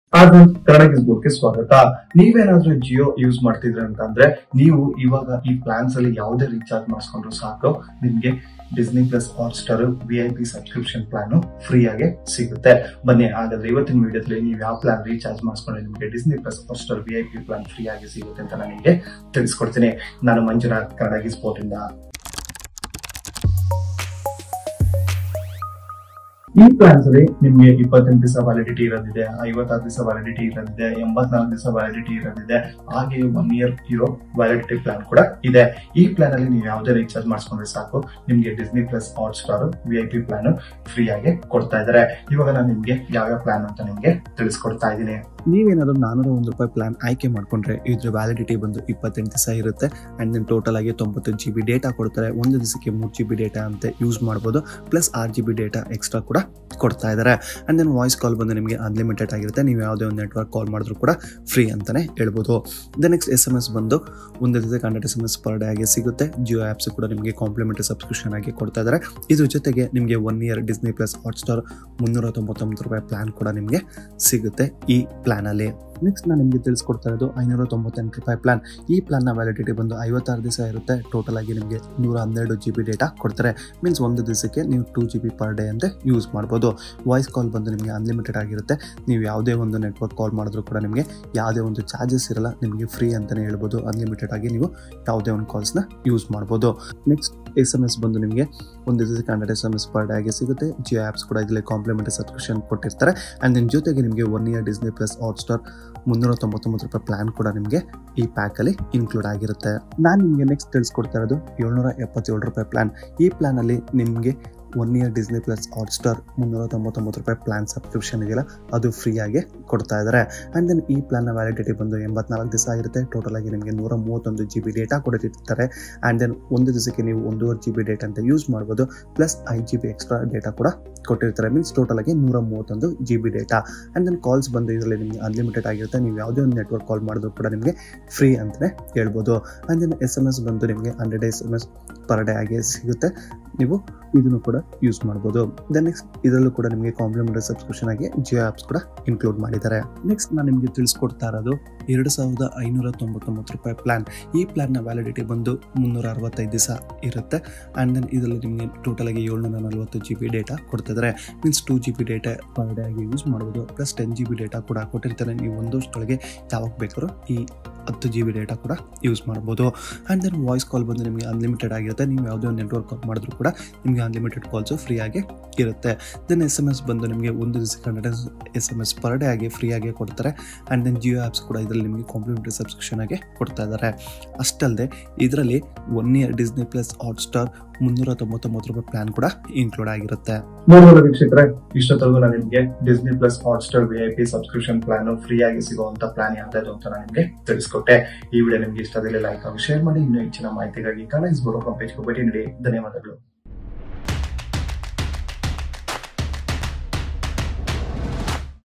ಅದು ಕನ್ನಡ ಗೆ ಸ್ವಾಗತ ನೀವೇನಾದ್ರೂ ಜಿಯೋ ಯೂಸ್ ಮಾಡ್ತಿದ್ರೆ ಅಂತಂದ್ರೆ ನೀವು ಇವಾಗ ಈ ಪ್ಲಾನ್ಸ್ ಅಲ್ಲಿ ಯಾವುದೇ ರೀಚಾರ್ಜ್ ಮಾಡಿಸ್ಕೊಂಡ್ರು ಸಾಕು ನಿಮ್ಗೆ Disney plus Hotstar V I P subscription plan free ಆಗಿ ಸಿಗುತ್ತೆ ಬನ್ನಿ ಹಾಗಾದ್ರೆ ಇವತ್ತಿನ ವಿಡಿಯೋದಲ್ಲಿ ನೀವು ಯಾವ ಪ್ಲಾನ್ ರೀಚಾರ್ಜ್ ಮಾಡಿಸ್ಕೊಂಡ್ರೆ ನಿಮಗೆ Disney plus Hotstar V I P plan free ಆಗಿ ಸಿಗುತ್ತೆ ಅಂತ ನಾನು ನಿಮಗೆ ತಿಳಿಸ್ಕೊಡ್ತೀನಿ ನಾನು ಮಂಜುನಾಥ್ ಕನ್ನಡ ಗಿ ಸ್ಪೋರ್ಟ್ ಇಂದ ಈ ಪ್ಲಾನ್ಸ್ ಅಲ್ಲಿ ನಿಮ್ಗೆ ಇಪ್ಪತ್ತೆಂಟು ದಿವಸ ವ್ಯಾಲಿಡಿಟಿ ಇರೋದಿದೆ ಐವತ್ತಾರು ದಿವಸ ವ್ಯಾಲಿಡಿಟಿ ಇರೋದಿದೆ ಎಂಬತ್ನಾಲ್ಕು ದಿವಸ ವ್ಯಾಲಿಡಿಟಿ ಇರೋದಿದೆ ಹಾಗೆ ಒನ್ ಇಯರ್ ಇರೋ ವ್ಯಾಲಿಡಿಟಿ ಪ್ಲಾನ್ ಕೂಡ ಇದೆ ಈ ಪ್ಲಾನ್ ಅಲ್ಲಿ ನೀವು ಯಾವುದೇ ರೀಚಾರ್ಜ್ ಮಾಡಿಸ್ಕೊಂಡ್ರೆ ಸಾಕು ನಿಮ್ಗೆ Disney plus Hotstar V I P plan free ಆಗಿ ಕೊಡ್ತಾ ಇದ್ದಾರೆ ಇವಾಗ ನಾನು ನಿಮ್ಗೆ ಯಾವ್ಯಾವ ಪ್ಲಾನ್ ಅಂತ ನಿಮ್ಗೆ ತಿಳಿಸ್ಕೊಡ್ತಾ ಇದ್ದೀನಿ ನೀವೇನಾದ್ರೂ ನಾನೂರ ಒಂದು ರೂಪಾಯಿ ಪ್ಲಾನ್ ಆಯ್ಕೆ ಮಾಡ್ಕೊಂಡ್ರೆ ಇದ್ರ ವ್ಯಾಲಿಡಿಟಿ ಬಂದು ಇಪ್ಪತ್ತೆಂಟು ದಿವಸ ಇರುತ್ತೆ ಅಂಡ್ ದೆನ್ ಟೋಟಲ್ ಆಗಿ ತೊಂಬತ್ತು ಜಿ ಬಿ ಡೇಟಾ ಕೊಡ್ತಾರೆ ಒಂದು ದಿವಸಕ್ಕೆ ಮೂರು ಜಿ ಬಿ ಡೇಟಾ ಅಂತ ಯೂಸ್ ಮಾಡ್ಬೋದು ಪ್ಲಸ್ ಆರು ಜಿ ಬಿ ಡೇಟಾ ಎಕ್ಸ್ಟ್ರಾ ಕೂಡ ಕೊಡ್ತಾ ಇದ್ದಾರೆ ಅಂಡ್ ದೆನ್ ವಾಯ್ಸ್ ಕಾಲ್ ಬಂದು ನಿಮಗೆ ಅನ್ಲಿಮಿಟೆಡ್ ಆಗಿರುತ್ತೆ ನೀವು ಯಾವುದೇ ಒಂದು ನೆಟ್ವರ್ಕ್ ಕಾಲ್ ಮಾಡಿದ್ರು ಕೂಡ ಫ್ರೀ ಅಂತಾನೆ ಹೇಳ್ಬೋದು the next S M S ಬಂದು ಒಂದು ದಿವಸಕ್ಕೆ hundred S M S per day ಆಗಿ ಸಿಗುತ್ತೆ ಜಿಯೋ ಆ್ಯಪ್ಸ್ ಕೂಡ ನಿಮಗೆ ಕಾಂಪ್ಲಿಮೆಂಟರಿ ಸಬ್ಸ್ಕ್ರಿಪ್ಷನ್ ಆಗಿ ಕೊಡ್ತಾ ಇದ್ದಾರೆ ಇದ್ರ ಜೊತೆಗೆ ನಿಮಗೆ one year Disney plus Hotstar ಮುನ್ನೂರ ತೊಂಬತ್ತೊಂಬತ್ತು ರೂಪಾಯಿ ಪ್ಲಾನ್ ಕೂಡ ನಿಮಗೆ ಸಿಗುತ್ತೆ ಈ ಪ್ಲಾನಲ್ಲಿ ನೆಕ್ಸ್ಟ್ ನಾನು ನಿಮಗೆ ತಿಳಿಸ್ಕೊಡ್ತಾ ಇರೋದು ಐನೂರ ತೊಂಬತ್ತೆಂಟು ರೂಪಾಯಿ ಪ್ಲಾನ್ ಈ ಪ್ಲಾನ್ನ ವ್ಯಾಲಿಡಿಟಿ ಬಂದು ಐವತ್ತಾರು ದಿವಸ ಇರುತ್ತೆ ಟೋಟಲ್ ಆಗಿ ನಿಮಗೆ ನೂರ ಹನ್ನೆರಡು ಜಿ ಬಿ ಡೇಟಾ ಕೊಡ್ತಾರೆ ಮೀನ್ಸ್ ಒಂದು ದಿವಸಕ್ಕೆ ನೀವು two G B per day ಅಂತ ಯೂಸ್ ಮಾಡ್ಬೋದು ವಾಯ್ಸ್ ಕಾಲ್ ಬಂದು ನಿಮಗೆ ಅನ್ಲಿಮಿಟೆಡ್ ಆಗಿರುತ್ತೆ ನೀವು ಯಾವುದೇ ಒಂದು ನೆಟ್ವರ್ಕ್ ಕಾಲ್ ಮಾಡಿದ್ರು ಕೂಡ ನಿಮಗೆ ಯಾವುದೇ ಒಂದು ಚಾರ್ಜಸ್ ಇರಲ್ಲ ನಿಮಗೆ ಫ್ರೀ ಅಂತಲೇ ಹೇಳ್ಬೋದು ಅನ್ಲಿಮಿಟೆಡ್ ಆಗಿ ನೀವು ಯಾವುದೇ ಒಂದು ಕಾಲ್ಸ್ನ ಯೂಸ್ ಮಾಡ್ಬೋದು ನೆಕ್ಸ್ಟ್ ಎಸ್ ಎಮ್ ಎಸ್ ಬಂದು ನಿಮಗೆ ಒಂದು ದಿವಸಕ್ಕೆ hundred S M S per day ಆಗಿ ಸಿಗುತ್ತೆ ಜಿಯೋ ಆ್ಯಪ್ಸ್ ಕೂಡ ಇದರಲ್ಲಿ ಕಾಂಪ್ಲಿಮೆಂಟರಿ ಸಬ್ಸ್ಕ್ರಿಪ್ಷನ್ ಕೊಟ್ಟಿರ್ತಾರೆ ಆ್ಯಂಡ್ ನಿಮ್ಮ ಜೊತೆಗೆ ನಿಮಗೆ one year Disney plus Hotstar ಮುನ್ನೂರ ತೊಂಬತ್ತೊಂಬತ್ತು ರೂಪಾಯಿ ಪ್ಲಾನ್ ಕೂಡ ನಿಮಗೆ ಈ ಪ್ಯಾಕಲ್ಲಿ ಇನ್ಕ್ಲೂಡ್ ಆಗಿರುತ್ತೆ ನಾನು ನಿಮಗೆ ನೆಕ್ಸ್ಟ್ ತಿಳಿಸ್ಕೊಡ್ತಾ ಇರೋದು ಏಳ್ನೂರ ಎಪ್ಪತ್ತೇಳು ರೂಪಾಯಿ ಪ್ಲಾನ್ ಈ ಪ್ಲಾನಲ್ಲಿ ನಿಮಗೆ one year Disney plus Hotstar ಮುನ್ನೂರ ತೊಂಬತ್ತೊಂಬತ್ತು ರೂಪಾಯಿ ಪ್ಲಾನ್ ಸಬ್ಸ್ಕ್ರಿಪ್ಷನ್ ಇದೆಯಲ್ಲ ಅದು ಫ್ರೀಯಾಗಿ ಕೊಡ್ತಾ ಇದ್ದಾರೆ ಆ್ಯಂಡ್ ದೆನ್ ಈ ಪ್ಲಾನ್ನ ವ್ಯಾಲಿಡಿಟಿ ಬಂದು ಎಂಬತ್ನಾಲ್ಕು ದಿವಸ ಆಗಿರುತ್ತೆ ಟೋಟಲ್ ಆಗಿ ನಿಮಗೆ ನೂರ ಮೂವತ್ತೊಂದು ಜಿ ಬಿ ಡೇಟಾ ಕೊಡ್ತಿರ್ತಾರೆ ಆ್ಯಂಡ್ ದೆನ್ ಒಂದು ದಿವಸಕ್ಕೆ ನೀವು ಒಂದೂವರೆ ಜಿ ಬಿ ಡೇಟಾ ಅಂತ ಯೂಸ್ ಮಾಡ್ಬೋದು ಪ್ಲಸ್ ಐದು ಜಿ ಬಿ ಎಕ್ಸ್ಟ್ರಾ ಡೇಟಾ ಕೂಡ ಕೊಟ್ಟಿರ್ತಾರೆ ಮೀನ್ಸ್ ಟೋಟಲ್ ಆಗಿ ನೂರ ಮೂವತ್ತೊಂದು G B data and then calls ಬಂದು ಇದರಲ್ಲಿ ನಿಮಗೆ ಅನ್ಲಿಮಿಟೆಡ್ ಆಗಿರುತ್ತೆ ನೀವು ಯಾವುದೇ ಒಂದು ನೆಟ್ವರ್ಕ್ ಕಾಲ್ ಮಾಡಿದ್ರು ಕೂಡ ನಿಮಗೆ ಫ್ರೀ ಅಂತಲೇ ಹೇಳ್ಬೋದು and then S M S ಬಂದು ನಿಮಗೆ hundred S M S per day ಆಗಿ ಸಿಗುತ್ತೆ ನೀವು ಇದನ್ನು ಕೂಡ ಯೂಸ್ ಮಾಡ್ಬೋದು ದೆನ್ ನೆಕ್ಸ್ಟ್ ಇದರಲ್ಲೂ ಕೂಡ ನಿಮಗೆ ಕಾಂಪ್ಲಿಮೆಂಟರಿ ಸಬ್ಸ್ಕ್ರಿಪ್ಷನ್ ಆಗಿ ಜಿಯೋ ಆ್ಯಪ್ಸ್ ಕೂಡ ಇನ್ಕ್ಲೂಡ್ ಮಾಡಿದ್ದಾರೆ ನೆಕ್ಸ್ಟ್ ನಾನು ನಿಮಗೆ ತಿಳಿಸ್ಕೊಡ್ತಾ ಇರೋದು ಎರಡು ಸಾವಿರದ ಐನೂರ ತೊಂಬತ್ತೊಂಬತ್ತು ರೂಪಾಯಿ ಪ್ಲಾನ್ ಈ ಪ್ಲಾನ್ನ ವ್ಯಾಲಿಡಿಟಿ ಬಂದು ಮುನ್ನೂರ ಅರವತ್ತೈದು ದಿವಸ ಇರುತ್ತೆ ಆ್ಯಂಡ್ ದೆನ್ ಇದರಲ್ಲಿ ನಿಮಗೆ ಟೋಟಲ್ ಆಗಿ ಏಳ್ನೂರ ನಲವತ್ತು ಜಿ ಬಿ ಡೇಟಾ ಕೊಡ್ತಿದ್ದಾರೆ means two G B data per day ಆಗಿ ಯೂಸ್ ಮಾಡ್ಬೋದು plus ten G B data ಕೂಡ ಕೊಟ್ಟಿರ್ತಾರೆ ನೀವು ಒಂದು ವರ್ಷದೊಳಗೆ ಯಾವಾಗ ಬೇಕಾದ್ರೂ ಈ ಹತ್ತು ಜಿ ಬಿ ಡೇಟಾ ಕೂಡ ಯೂಸ್ ಮಾಡ್ಬೋದು ಆ್ಯಂಡ್ ದೆನ್ ವಾಯ್ಸ್ ಕಾಲ್ ಬಂದು ನಿಮಗೆ ಅನ್ಲಿಮಿಟೆಡ್ ಆಗಿರುತ್ತೆ ನೀವು ಯಾವುದೇ ಒಂದು ನೆಟ್ವರ್ಕ್ ಕಾಲ್ ಮಾಡಿದ್ರು ಕೂಡ ನಿಮಗೆ ಅನ್ಲಿಮಿಟೆಡ್ ಕಾಲ್ಸು ಫ್ರೀ ಆಗಿ ಇರುತ್ತೆ ದೆನ್ ಎಸ್ ಎಮ್ ಎಸ್ ಬಂದು ನಿಮಗೆ ಒಂದು ದಿವಸಕ್ಕೆ hundred S M S per day ಆಗಿ ಫ್ರೀ ಆಗಿ ಕೊಡ್ತಾರೆ ಆ್ಯಂಡ್ ದೆನ್ ಜಿಯೋ ಆ್ಯಪ್ಸ್ ಕೂಡ ಇದರಲ್ಲಿ ನಿಮಗೆ ಕಾಂಪ್ಲಿಮೆಂಟರಿ ಸಬ್ಸ್ಕ್ರಿಪ್ಷನ್ ಆಗಿ ಕೊಡ್ತಾ ಇದ್ದಾರೆ ಅಷ್ಟಲ್ಲದೆ ಇದರಲ್ಲಿ one year Disney plus Hotstar ಮುನ್ನೂರ ತೊಂಬತ್ತೊಂಬತ್ತು ರೂಪಾಯಿ ಪ್ಲಾನ್ ಕೂಡ ಇನ್ಕ್ಲೂಡ್ ಆಗಿರುತ್ತೆ ನೋಡುವ ವೀಕ್ಷಕರೇ ಇಷ್ಟೊತ್ತರೆಗೂ ನಾನು ನಿಮಗೆ Disney plus Hotstar V I P subscription plan free ಆಗಿ ಸಿಗುವಂತ ಪ್ಲಾನ್ ಯಾವ್ದಾದ್ರು ಅಂತ ನಾನು ನಿಮಗೆ ತಿಳಿಸ್ಕೊಟ್ಟೆ ಈ ವಿಡಿಯೋ ನಿಮ್ಗೆ ಇಷ್ಟ ಲೈಕ್ ಆಗಿ ಶೇರ್ ಮಾಡಿ ಇನ್ನೂ ಹೆಚ್ಚಿನ ಮಾಹಿತಿಗಾಗಿ ಕನ್ನಡ ಇಸ್ ಬರೋ ಪೇಜ್ಗೆ ಭೇಟಿ ನೀಡಿ ಧನ್ಯವಾದಗಳು